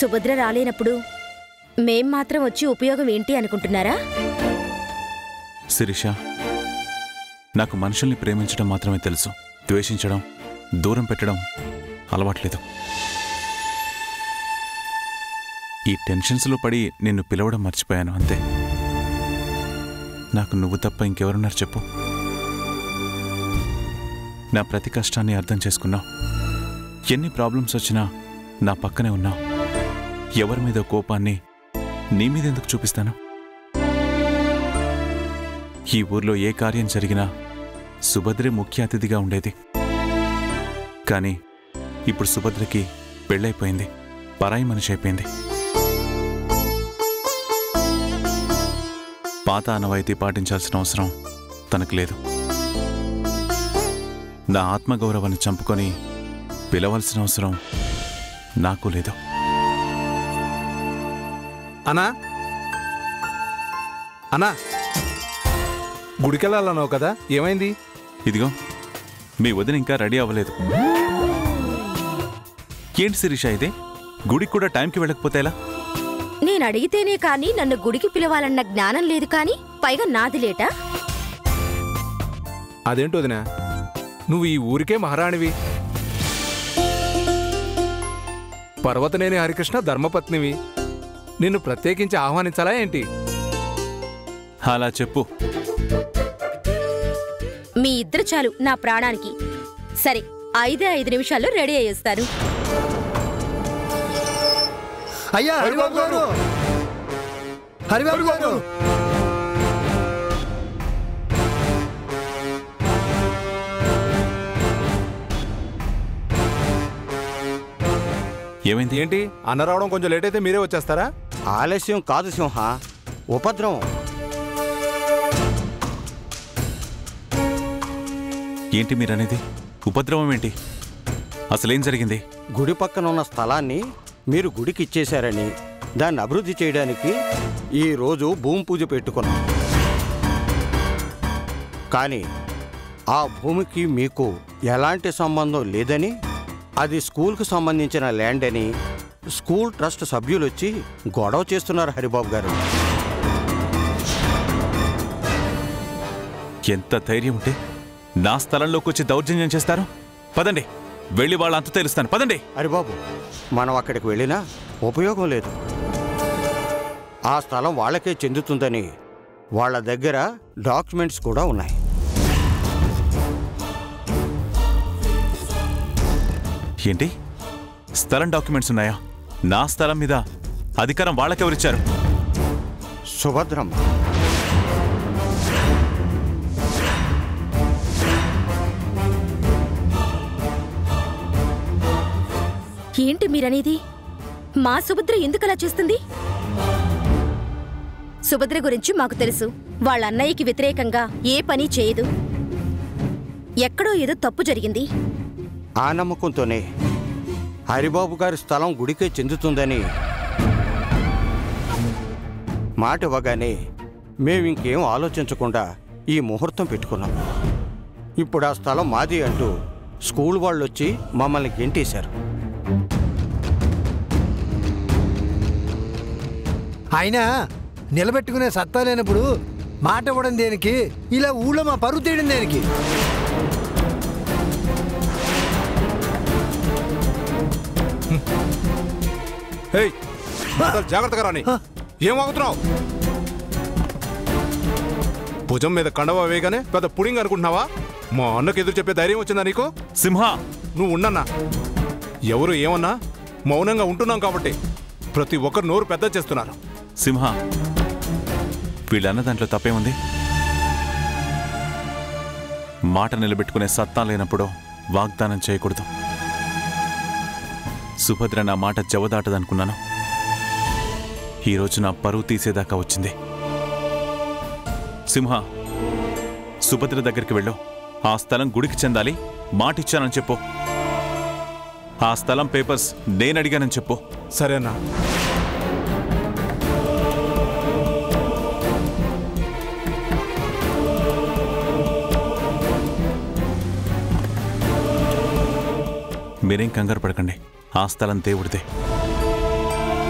సుభద్ర రాలేనప్పుడు మేం మాత్రం వచ్చి ఉపయోగం ఏంటి అనుకుంటున్నారా శిరీష నాకు మనుషుల్ని ప్రేమించడం మాత్రమే తెలుసు ద్వేషించడం దూరం పెట్టడం అలవాట్లేదు ఈ టెన్షన్స్లో పడి నిన్ను పిలవడం మర్చిపోయాను అంతే నాకు నువ్వు తప్ప ఇంకెవరున్నారు చెప్పు నా ప్రతి కష్టాన్ని అర్థం చేసుకున్నావు ఎన్ని ప్రాబ్లమ్స్ వచ్చినా నా పక్కనే ఉన్నావు ఎవరి మీద కోపాన్ని నీ మీద ఎందుకు చూపిస్తాను ఈ ఊర్లో ఏ కార్యం జరిగినా సుభద్రే ముఖ్య అతిథిగా ఉండేది కానీ ఇప్పుడు సుభద్రకి పెళ్ళైపోయింది పరాయి మనిషి అయిపోయింది పాత అనవాయితీ పాటించాల్సిన అవసరం తనకు లేదు నా ఆత్మగౌరవాన్ని చంపుకొని పిలవాల్సిన అవసరం నాకు లేదు అనా అనా గుడికెళ్ళాలన్నావు కదా ఏమైంది ఇదిగో మీ వదిన ఇంకా రెడీ అవ్వలేదు ఏంటి శిరీష ఇది గుడికి కూడా టైంకి వెళ్ళకపోతే ఎలా నేను అడిగితేనే కాని నన్ను గుడికి పిలవాలన్న జ్ఞానం లేదు కాని పైగా నాది లేటా అదేంటో వదినా నువ్వు ఈ ఊరికే మహారాణివి పర్వతనేని హరికృష్ణ ధర్మపత్నివి నిన్ను ప్రత్యేకించి ఆహ్వానించాలా ఏంటి అలా చెప్పు మీ ఇద్దరు చాలు నా ప్రాణానికి సరే ఐదే ఐదు నిమిషాల్లో రెడీ అయ్యేస్తాను అయ్యా హరిబాబు గారు హరిబాబు గారు ఏమైంది ఏంటి అన్న రావడం కొంచెం లేట్ అయితే మీరే వచ్చేస్తారా ఆలస్యం కాదు సింహ ఉపద్రవం ఏంటి మీరనేది ఉపద్రవం ఏంటి అసలేం జరిగింది గుడి పక్కన ఉన్న స్థలాన్ని మీరు గుడికి ఇచ్చేశారని దాన్ని అభివృద్ధి చేయడానికి ఈ రోజు భూమి పూజ పెట్టుకున్నాం కానీ ఆ భూమికి మీకు ఎలాంటి సంబంధం లేదని అది స్కూల్కు సంబంధించిన ల్యాండ్ అని స్కూల్ ట్రస్ట్ సభ్యులు వచ్చి గొడవ చేస్తున్నారు హరిబాబు గారు ఎంత ధైర్యం ఉంటే నా స్థలంలోకి వచ్చి దౌర్జన్యం చేస్తారు పదండి వెళ్ళి వాళ్ళ అంత తెలుస్తాను పదండి హరిబాబు మనం అక్కడికి వెళ్ళినా ఉపయోగం లేదు ఆ స్థలం వాళ్ళకే చెందుతుందని వాళ్ళ దగ్గర డాక్యుమెంట్స్ కూడా ఉన్నాయి ఏంటి స్థలం డాక్యుమెంట్స్ ఉన్నాయా నా స్థలం మీద అధికారం వాళ్ళకెవరిచ్చారు సుభద్రమ్మ ఏంటి మీరనేది మా సుభద్ర ఎందుకలా చేస్తుంది సుభద్ర గురించి మాకు తెలుసు వాళ్ళ అన్నయ్యకి వ్యతిరేకంగా ఏ పని చేయదు ఎక్కడో ఏదో తప్పు జరిగింది ఆ నమ్మకంతోనే హరిబాబు గారి స్థలం గుడికే చెందుతుందని మాట ఇవ్వగానే మేము ఇంకేం ఆలోచించకుండా ఈ ముహూర్తం పెట్టుకున్నాం ఇప్పుడు ఆ స్థలం మాది అంటూ స్కూల్ వాళ్ళు వచ్చి మమ్మల్ని గెంటేశారు అయినా నిలబెట్టుకునే సత్తా లేనప్పుడు మాట ఇవ్వడం దేనికి ఇలా ఊళ్ళో మా పరువు తీయడం దేనికి హేయ్ మాటలు జాగ్రత్తగా రాని ఏం వాగుతున్నావు భుజం మీద కండవ వేయగానే పెద్ద పుడింగ్ అనుకుంటున్నావా మా అన్నకు ఎదురు చెప్పే ధైర్యం వచ్చిందా నీకు సింహ నువ్వు ఉండన్నా ఎవరు ఏమన్నా మౌనంగా ఉంటున్నాం కాబట్టి ప్రతి ఒక్కరు నోరు పెద్ద చేస్తున్నారు సింహ వీళ్ళన్న దాంట్లో తప్పేముంది మాట నిలబెట్టుకునే సత్తా లేనప్పుడు వాగ్దానం చేయకూడదు సుభద్ర నా మాట జవదాటదనుకున్నాను ఈరోజు నా పరువు తీసేదాకా వచ్చింది సింహ సుభద్ర దగ్గరికి వెళ్ళు ఆ స్థలం గుడికి చెందాలి మాటిచ్చానని చెప్పు ఆ స్థలం పేపర్స్ నేను అడిగానని చెప్పు సరేనా మీరేం కంగారు పడకండి ఆ స్థలం దేవుడిదే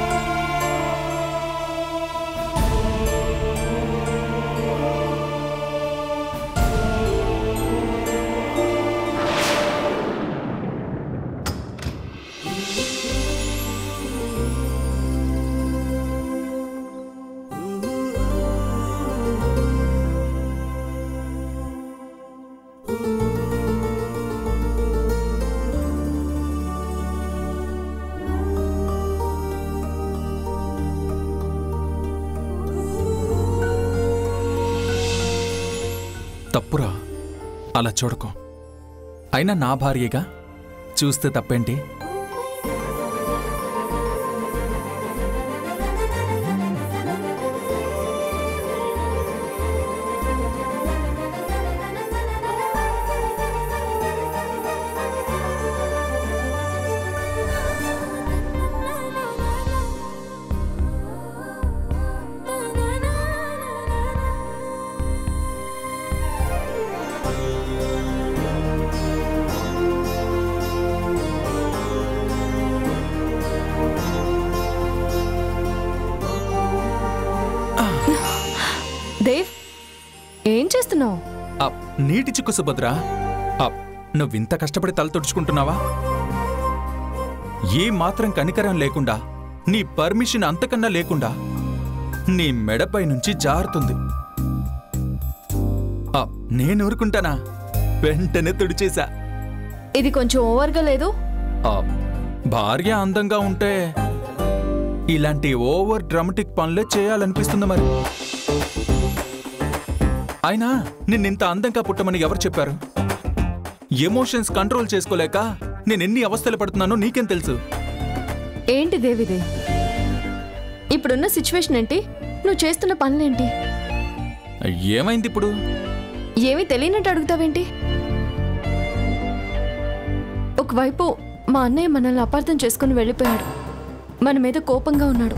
తప్పురా అలా చూడకు అయినా నా భార్యగా చూస్తే తప్పేంటి దేవ్ ఏం చేస్తున్నావు ఆ, నీటి చిక్కు సుభద్ర ఆ, నువ్వింత కష్టపడి తల తుడుచుకుంటున్నావా ఏ మాత్రం కనికరం లేకుండా నీ పర్మిషన్ అంతకన్నా లేకుండా నీ మెడపై నుంచి జారుతుంది ఆ, నేను ఊరుకుంటానా వెంటనే తుడిచేశా ఇది కొంచెం ఓవర్గా లేదు ఆ, భార్య అందంగా ఉంటే ఇలాంటి ఓవర్ డ్రామటిక్ పనులే చేయాలనిపిస్తుంది మరి అయినా నిన్నింత అందంగా పుట్టమని ఎవరు చెప్పారు ఎమోషన్స్ కంట్రోల్ చేసుకోలేక నేనెన్ని అవస్థలు పడుతున్నానో నీకేం తెలుసు ఏంటి దేవ్ ఇది ఇప్పుడున్న సిచ్యువేషన్ ఏంటి నువ్వు చేస్తున్న పనులేంటి ఏమైంది ఇప్పుడు ఏమీ తెలియనట్టు అడుగుతావేంటి ఒకవైపు మా అన్నయ్య మనల్ని అపార్థం చేసుకుని వెళ్ళిపోయాడు మన మీద కోపంగా ఉన్నాడు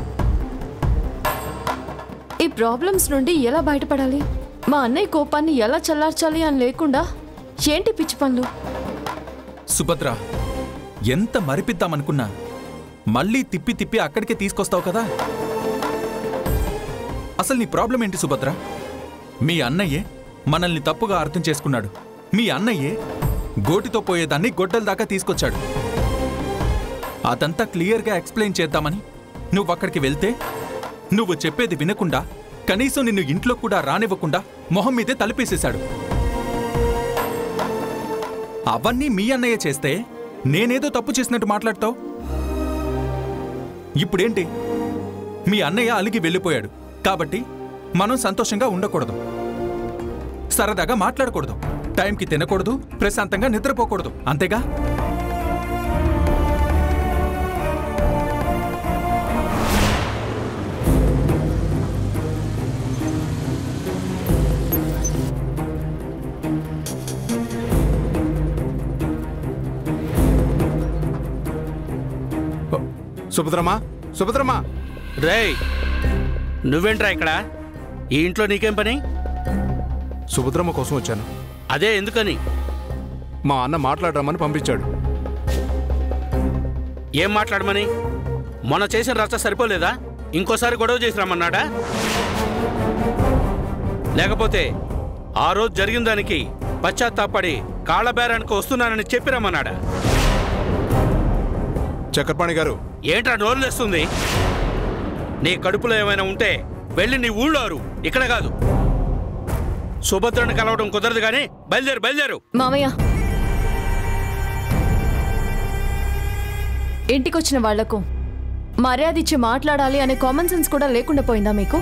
ఈ ప్రాబ్లమ్స్ నుండి ఎలా బయటపడాలి మా అన్నయ్య కోపాన్ని ఎలా చల్లార్చాలి అని లేకుండా ఏంటి పిచ్చి పనులు సుభద్ర ఎంత మరిపిద్దామనుకున్నా మళ్ళీ తిప్పి తిప్పి అక్కడికే తీసుకొస్తావు కదా అసలు నీ ప్రాబ్లం ఏంటి సుభద్ర మీ అన్నయ్యే మనల్ని తప్పుగా అర్థం చేసుకున్నాడు మీ అన్నయ్యే గోటితో పోయేదాన్ని గొడ్డల దాకా తీసుకొచ్చాడు అదంతా క్లియర్గా ఎక్స్ప్లెయిన్ చేద్దామని నువ్వు అక్కడికి వెళ్తే నువ్వు చెప్పేది వినకుండా కనీసం నిన్ను ఇంట్లో కూడా రానివ్వకుండా మొహం మీదే తలుపేసేశాడు అవన్నీ మీ అన్నయ్య చేస్తే నేనేదో తప్పు చేసినట్టు మాట్లాడతావు ఇప్పుడేంటి మీ అన్నయ్య అలిగి వెళ్ళిపోయాడు కాబట్టి మనం సంతోషంగా ఉండకూడదు సరదాగా మాట్లాడకూడదు టైంకి తినకూడదు ప్రశాంతంగా నిద్రపోకూడదు అంతేగా సుభద్రమ్మా సుభద్రమ్మా రేయ్ నువ్వేంట్రా ఇక్కడ ఈ ఇంట్లో నీకేం పని సుభద్రమ్మ కోసం వచ్చాను అదే ఎందుకని మా అన్న మాట్లాడరమ్మని పంపించాడు ఏం మాట్లాడమని మొన్న చేసిన రచ్చ సరిపోలేదా ఇంకోసారి గొడవ చేసి రమ్మన్నాడా లేకపోతే ఆ రోజు జరిగిన దానికి పశ్చాత్తాపడి కాళ్ళబేరానికి వస్తున్నానని చెప్పి రమ్మన్నాడా చక్రపాణి గారు ఏంట్రా నోరులేస్తుంది నీ కడుపులో ఏమైనా ఉంటే వెళ్ళి నీ ఊళ్ళో అరు ఇక్కడ కాదు సుభద్రను కలవడం కుదరదు కానీ బయలుదేరు బయలుదేరు మామయ్య ఇంటికొచ్చిన వాళ్లకు మర్యాద ఇచ్చి మాట్లాడాలి అనే కామన్ సెన్స్ కూడా లేకుండా పోయిందా మీకు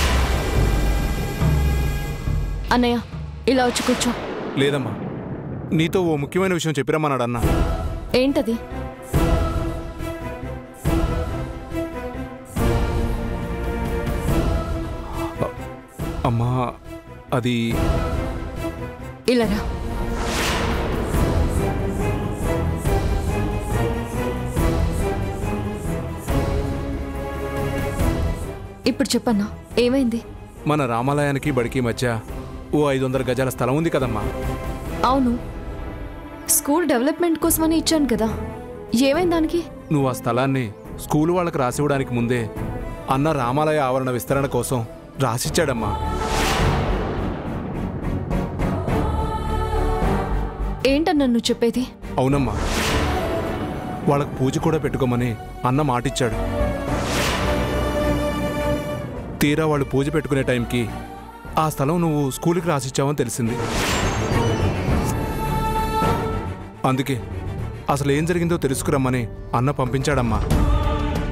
అన్నయ్య ఇలా వచ్చి కూర్చో లేదమ్మా నీతో ఓ ముఖ్యమైన విషయం చెప్పిరమ్మన్నాడు అన్న ఏంటది అమ్మా అది ఇలా రా ఇప్పుడు చెప్పన్నా ఏమైంది మన రామాలయానికి బడికి మధ్య ఓ ఐదు వందల గజాల స్థలం ఉంది కదమ్మా అవును స్కూల్ డెవలప్మెంట్ కోసమని ఇచ్చాను కదా ఏమైంది దానికి నువ్వు ఆ స్థలాన్ని స్కూల్ వాళ్ళకి రాసివ్వడానికి ముందే అన్న రామాలయ ఆవరణ విస్తరణ కోసం రాసిచ్చాడమ్మా ఏంటన్నా నువ్వు చెప్పేది అవునమ్మా వాళ్ళకు పూజ కూడా పెట్టుకోమని అన్న మాటిచ్చాడు తీరా వాళ్ళు పూజ పెట్టుకునే టైంకి ఆ స్థలం నువ్వు స్కూల్కి రాసిచ్చావని తెలిసింది అందుకే అసలు ఏం జరిగిందో తెలుసుకురమ్మని అన్న పంపించాడమ్మా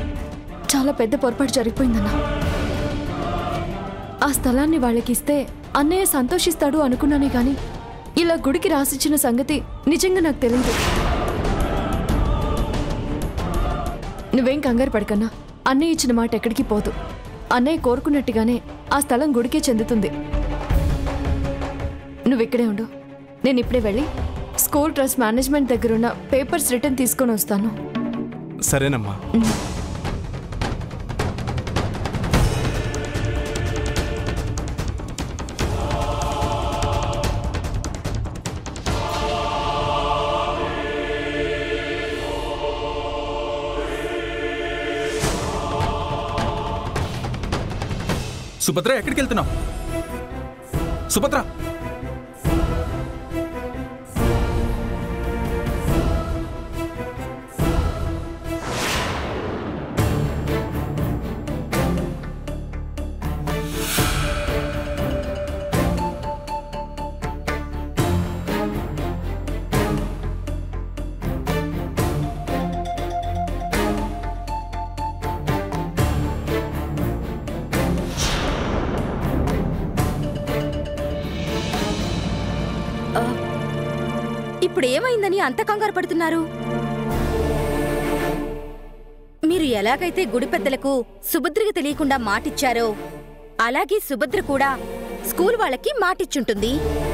చాలా పెద్ద పొరపాటు జరిగిపోయిందన్నా ఆ స్థలాన్ని వాళ్ళకి ఇస్తే అన్నయ్య సంతోషిస్తాడు అనుకున్నానే కానీ ఇలా గుడికి రాసిచ్చిన సంగతి నిజంగా నాకు తెలియదు నువ్వేం కంగారు పడకన్నా అన్నయ్య ఇచ్చిన మాట ఎక్కడికి పోదు అన్నయ్య కోరుకున్నట్టుగానే ఆ స్థలం గుడికే చెందుతుంది నువ్వు ఇక్కడే ఉండు నేను ఇప్పుడే వెళ్ళి స్కూల్ ట్రస్ట్ మేనేజ్మెంట్ దగ్గరున్న పేపర్స్ రిటర్న్ తీసుకొని వస్తాను సరేనమ్మా సుభద్ర ఎక్కడికి వెళ్తున్నావు సుభద్ర ఇప్పుడు ఏమైందని అంత కంగారు పడుతున్నారు మీరు ఎలాగైతే గుడి పెద్దలకు సుభద్రకి తెలియకుండా మాటిచ్చారో అలాగే సుభద్ర కూడా స్కూల్ వాళ్ళకి మాటిచ్చుంటుంది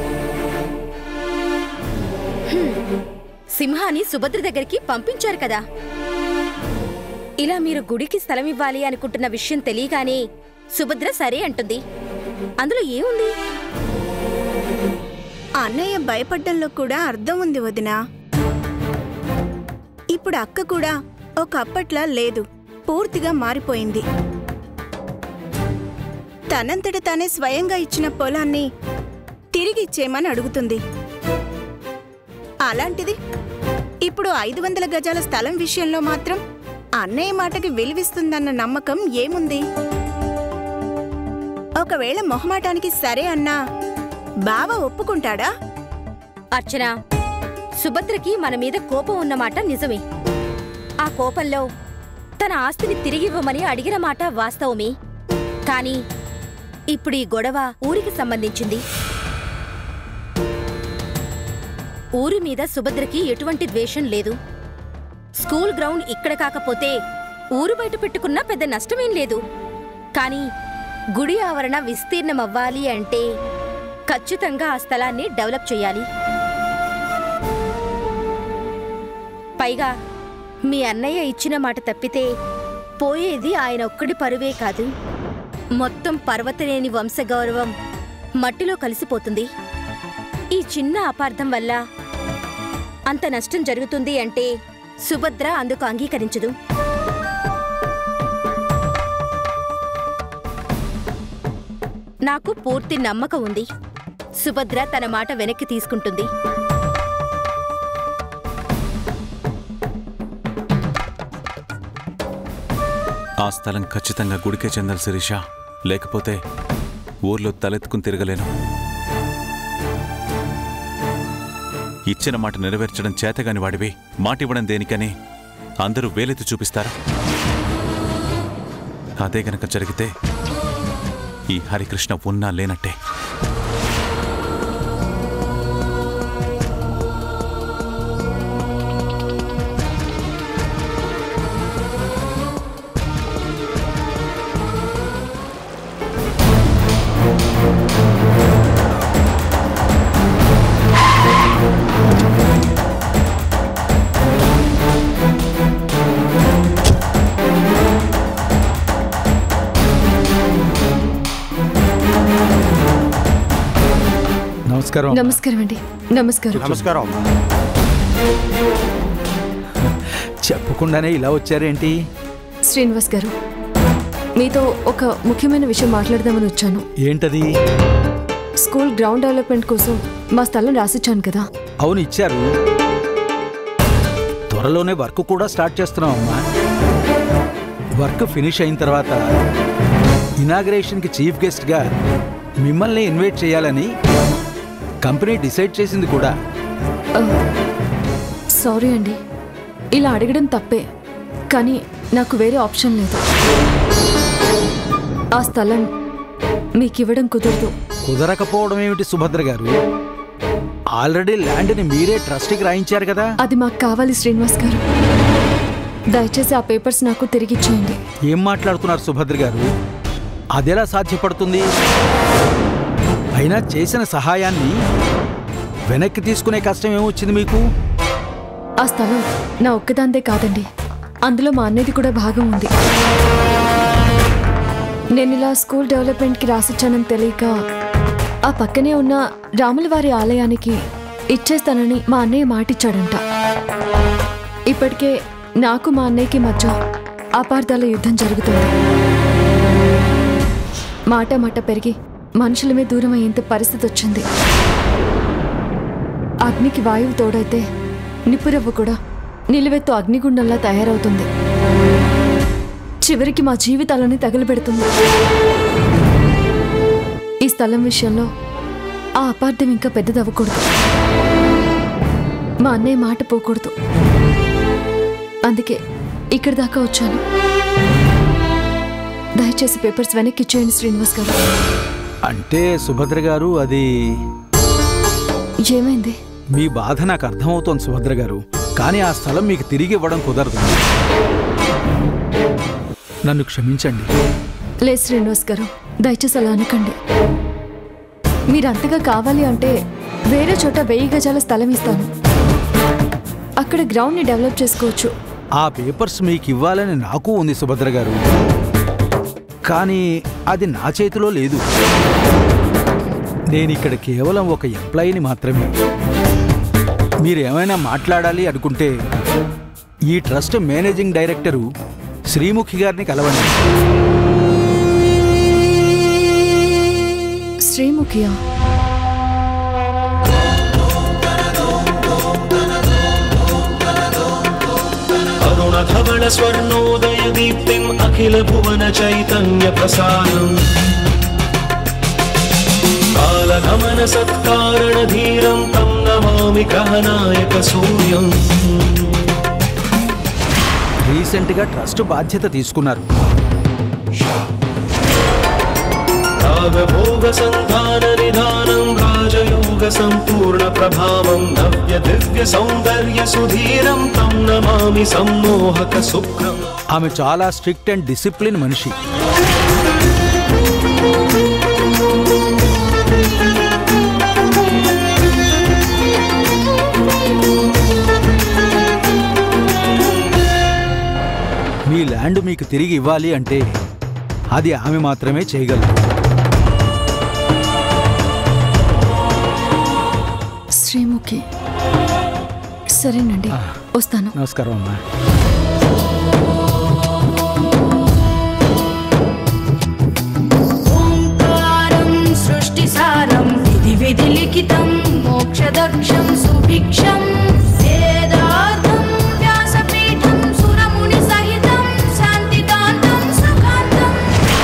హ్మ్. సింహాని సుభద్ర దగ్గరికి పంపించారు కదా ఇలా మీరు గుడికి స్థలం ఇవ్వాలి అనుకుంటున్న విషయం తెలియగానే సుభద్ర సరే అంటుంది అందులో ఏముంది అన్నయ్య భయపడ్డంలో కూడా అర్థం ఉంది వదినా ఇప్పుడు అక్క కూడా ఒకప్పట్లా లేదు పూర్తిగా మారిపోయింది తనంతట తానే స్వయంగా ఇచ్చిన పొలాన్ని తిరిగి ఇచ్చేయమని అడుగుతుంది అలాంటిది ఇప్పుడు ఐదు వందల గజాల స్థలం విషయంలో మాత్రం అన్నయ్య మాటకి విలువిస్తుందన్న నమ్మకం ఏముంది ఒకవేళ మొహమాటానికి సరే అన్నా బావ ఒప్పుకుంటాడా అర్చన సుభద్రకి మన మీద కోపం ఉన్నమాట నిజమే ఆ కోపంలో తన ఆస్తిని తిరిగివ్వమని అడిగిన మాట వాస్తవమే కానీ ఇప్పుడు ఈ గొడవ ఊరికి సంబంధించింది ఊరి మీద సుభద్రకి ఎటువంటి ద్వేషం లేదు స్కూల్ గ్రౌండ్ ఇక్కడ కాకపోతే ఊరు బయట పెట్టుకున్నా పెద్ద నష్టమేం లేదు కానీ గుడి ఆవరణ విస్తీర్ణమవ్వాలి అంటే ఖచ్చితంగా ఆ స్థలాన్ని డెవలప్ చేయాలి పైగా మీ అన్నయ్య ఇచ్చిన మాట తప్పితే పోయేది ఆయన ఒక్కడి పరువే కాదు మొత్తం పర్వతనేని వంశగౌరవం మట్టిలో కలిసిపోతుంది ఈ చిన్న అపార్థం వల్ల అంత నష్టం జరుగుతుంది అంటే సుభద్ర అందుకు అంగీకరించదు నాకు పూర్తి నమ్మకం ఉంది సుభద్ర తన మాట వెనక్కి తీసుకుంటుంది ఆ స్థలం ఖచ్చితంగా గుడికే చెందాలి శిరీష లేకపోతే ఊర్లో తలెత్తుకుని తిరగలేను ఇచ్చిన మాట నెరవేర్చడం చేతగాని వాడివి మాట ఇవ్వడం దేనికని అందరూ వేలెత్తి చూపిస్తారా అదే గనక జరిగితే ఈ హరికృష్ణ ఉన్నా లేనట్టే నమస్కారం నమస్కారం అండి నమస్కారం నమస్కారం చెప్పకుండానే ఇలా వచ్చారేంటి శ్రీనివాస్ గారు మీతో ఒక ముఖ్యమైన విషయం మాట్లాడదామని వచ్చాను ఏంటది స్కూల్ గ్రౌండ్ డెవలప్మెంట్ కోసం మా స్థలం రాసిచ్చాను కదా అవును ఇచ్చారు త్వరలోనే వర్క్ కూడా స్టార్ట్ చేస్తున్నాం అమ్మా వర్క్ ఫినిష్ అయిన తర్వాత ఇనాగ్రేషన్కి చీఫ్ గెస్ట్గా మిమ్మల్ని ఇన్వైట్ చేయాలని కంపెనీ డిసైడ్ చేసింది కూడా సారీ అండి ఇలా అడగడం తప్పే కానీ నాకు వేరే ఆప్షన్ లేదు ఆ స్థలం మీకు ఇవ్వడం కుదరదు కుదరకపోవడం ఏమిటి సుభద్ర గారు ఆల్రెడీ ల్యాండ్ని మీరే ట్రస్టీకి రాయించారు కదా అది మాకు కావాలి శ్రీనివాస్ గారు దయచేసి ఆ పేపర్స్ నాకు తిరిగిచ్చేయండి ఏం మాట్లాడుతున్నారు సుభద్ర గారు అదెలా సాధ్యపడుతుంది అయినా చేసిన సహాయాన్ని వెనక్కి తీసుకునే కష్టం ఏమొచ్చింది మీకు ఆ స్థలం నా ఒక్కదాందే కాదండి అందులో మా అన్నయ్యది కూడా భాగం ఉంది నేను ఇలా స్కూల్ డెవలప్మెంట్కి రాసిచ్చానని తెలియక ఆ పక్కనే ఉన్న రాములవారి ఆలయానికి ఇచ్చేస్తానని మా అన్నయ్య మాటిచ్చాడంట ఇప్పటికే నాకు మా అన్నయ్యకి మధ్య అపార్థాల యుద్ధం జరుగుతుంది మాట మాట పెరిగి మనుషులమే దూరం అయ్యేంత పరిస్థితి వచ్చింది అగ్నికి వాయువు తోడైతే నిప్పురవ్వ కూడా నిలువెత్తు అగ్నిగుండంలా తయారవుతుంది చివరికి మా జీవితాలని తగలబెడుతుంది ఈ స్థలం విషయంలో ఆ అపార్థం ఇంకా పెద్దదవ్వకూడదు మా అన్నయ్య మాట పోకూడదు అందుకే ఇక్కడి దాకా వచ్చాను దయచేసి పేపర్స్ వెనక్కి ఇచ్చేయండి శ్రీనివాస్ గారు అంటే సుభద్ర గారు అది ఏమైంది మీ బాధ నాకు అర్థమవుతోంది సుభద్ర గారు కానీ ఆ స్థలం మీకు తిరిగి ఇవ్వడం కుదరదు నన్ను క్షమించండి లేదు శ్రీనివాస్ గారు దయచేసి అలా అనకండి మీరు అంతగా కావాలి అంటే వేరే చోట వెయ్యి గజాల స్థలం ఇస్తాను అక్కడ గ్రౌండ్ని డెవలప్ చేసుకోవచ్చు ఆ పేపర్స్ మీకు ఇవ్వాలని నాకు ఉంది సుభద్ర గారు కానీ అది నా చేతిలో లేదు నేను ఇక్కడ కేవలం ఒక ఎంప్లాయీని మాత్రమే మీరేమైనా మాట్లాడాలి అనుకుంటే ఈ ట్రస్ట్ మేనేజింగ్ డైరెక్టరు శ్రీముఖి గారిని కలవండి శ్రీముఖియా अरुणधवल स्वर्णोदय दीप्तिम् अखिल भुवन चैतन्य प्रसादम् कालगमन सत्कारण धीरं तं नमामि ग्रहनायक सूर्यम् రీసెంట్గా ట్రస్ట్ బాధ్యత తీసుకున్నారు रागभोग सन्धान निधानं राजयोग सम्पूर्ण प्रभावं नव्य दिव्य सौन्दर्य सुधीरं तं नमामि सम्मोहक सुप्रम् ఆమె చాలా స్ట్రిక్ట్ అండ్ డిసిప్లిన్ మనిషి మీ ల్యాండ్ మీకు తిరిగి ఇవ్వాలి అంటే అది ఆమె మాత్రమే చేయగలదు శ్రీముఖి సరేనండి వస్తాను నమస్కారం అమ్మా ఓంకారం సృష్టిసారం విధి విధి లిఖితం మోక్షదక్షం సుభిక్షం వేదార్థం వ్యాసపీఠం సురముని సహితం శాంతికాంతం సుఖాంతం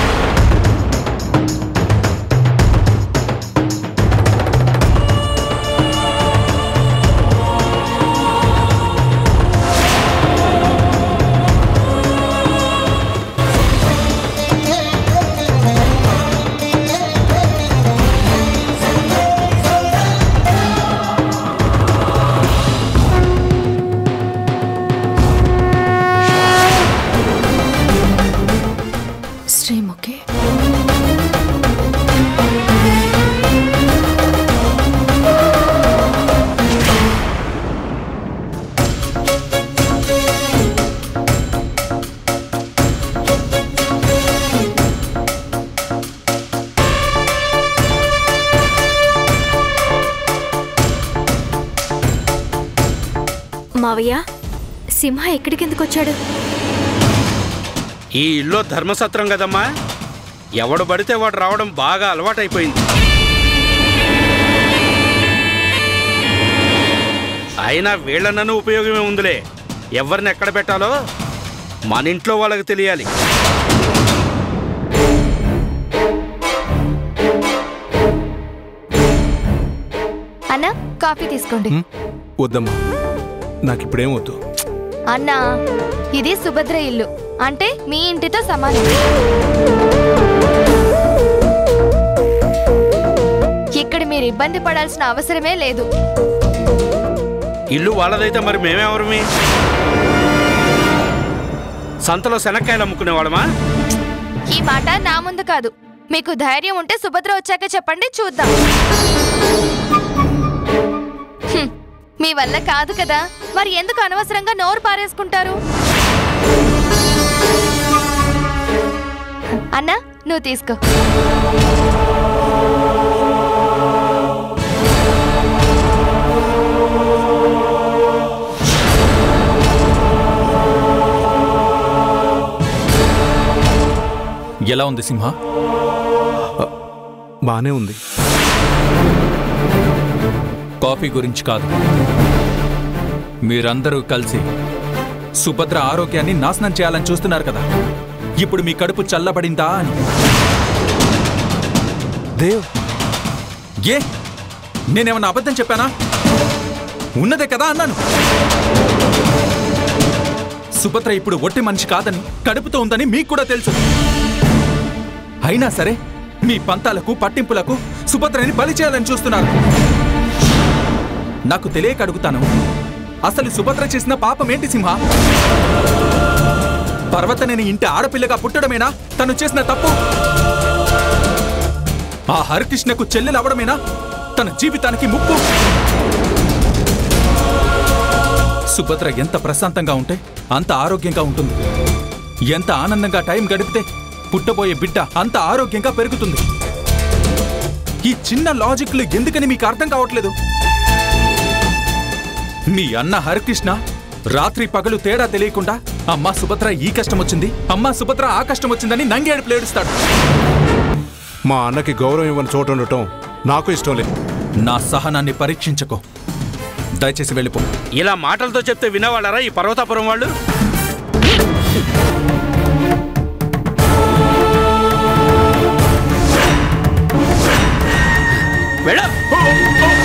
శ్రీముఖి మావయ్య సింహ ఎక్కడికి ఎందుకు వచ్చాడు ఈ ఇల్లు ధర్మసత్రం కదమ్మా ఎవడు పడితే వాడు రావడం బాగా అలవాటైపోయింది అయినా వీళ్ళనను ఉపయోగమే ఉందిలే ఎవరిని ఎక్కడ పెట్టాలో మన ఇంట్లో వాళ్ళకి తెలియాలి అన్నా కాఫీ తీసుకోండి వద్దమ్మా నాకు ఇప్పుడేం వద్దు అన్నా ఇది సుభద్ర ఇల్లు అంటే మీ ఇంటితో సమానం ఇక్కడ మీరు ఇబ్బంది పడాల్సిన అవసరమే లేదు ఇల్లు వాళ్ళదైతే మరి మేమెవరమి సంతలో శనక్కాయలు అమ్ముకునే వాళ్ళమా ఈ మాట నా ముందు కాదు మీకు ధైర్యం ఉంటే సుభద్ర వచ్చాక చెప్పండి చూద్దాం హ్మ్, మీ వల్ల కాదు కదా మరి ఎందుకు అనవసరంగా నోరు పారేసుకుంటారు అన్నా నువ్వు తీసుకో ఎలా ఉంది సింహ బానే ఉంది కాఫీ గురించి కాదు మీరందరూ కలిసి సుభద్ర ఆరోగ్యాన్ని నాశనం చేయాలని చూస్తున్నారు కదా ఇప్పుడు మీ కడుపు చల్లబడిందా అని దేవ్ ఏ నేనేమన్నా అబద్ధం చెప్పానా ఉన్నదే కదా అన్నాను సుభద్ర ఇప్పుడు ఒట్టి మనిషి కాదని కడుపుతో ఉందని మీకు కూడా తెలుసు అయినా సరే మీ పంతాలకు పట్టింపులకు సుభద్రని బలి చేయాలని చూస్తున్నారు నాకు తెలియక అడుగుతాను అసలు సుభద్ర చేసిన పాపం ఏంటి సింహ పర్వతనేని ఇంటి ఆడపిల్లగా పుట్టడమేనా తను చేసిన తప్పు ఆ హరికృష్ణకు చెల్లెలవడమేనా తన జీవితానికి ముప్పు సుభద్ర ఎంత ప్రశాంతంగా ఉంటే అంత ఆరోగ్యంగా ఉంటుంది ఎంత ఆనందంగా టైం గడిపితే పుట్టబోయే బిడ్డ అంత ఆరోగ్యంగా పెరుగుతుంది ఈ చిన్న లాజిక్లు ఎందుకని మీకు అర్థం కావట్లేదు మీ అన్న హరికృష్ణ రాత్రి పగలు తేడా తెలియకుండా అమ్మా సుభద్ర ఈ కష్టం వచ్చింది అమ్మా సుభద్ర ఆ కష్టం వచ్చిందని నంగేడుపులు ఏడుస్తాడు మా అన్నకి గౌరవం ఇవ్వని చోటు ఉండటం నాకు ఇష్టం లేదు నా సహనాన్ని పరీక్షించకో దయచేసి వెళ్ళిపో ఇలా మాటలతో చెప్తే వినేవాళ్ళరా ఈ పర్వతాపురం వాళ్ళు వెళ్ళ